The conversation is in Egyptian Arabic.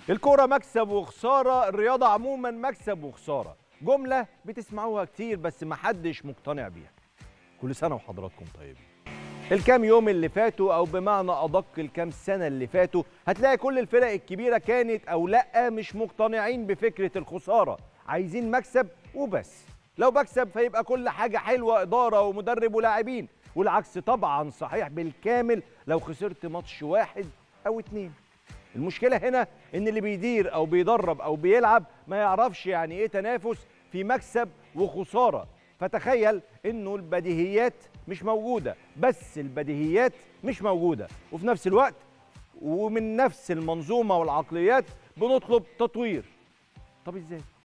الكورة مكسب وخسارة الرياضة عموما مكسب وخسارة جملة بتسمعوها كتير بس محدش مقتنع بيها كل سنة وحضراتكم طيبين الكام يوم اللي فاتوا او بمعنى ادق الكام سنة اللي فاتوا هتلاقي كل الفرق الكبيرة كانت او لا مش مقتنعين بفكرة الخسارة عايزين مكسب وبس لو بكسب فيبقى كل حاجة حلوة إدارة ومدرب ولاعبين والعكس طبعا صحيح بالكامل لو خسرت ماتش واحد أو اتنين المشكلة هنا إن اللي بيدير أو بيدرب أو بيلعب ما يعرفش يعني إيه تنافس في مكسب وخسارة فتخيل إنه البديهيات مش موجودة بس البديهيات مش موجودة وفي نفس الوقت ومن نفس المنظومة والعقليات بنطلب تطوير طب إزاي؟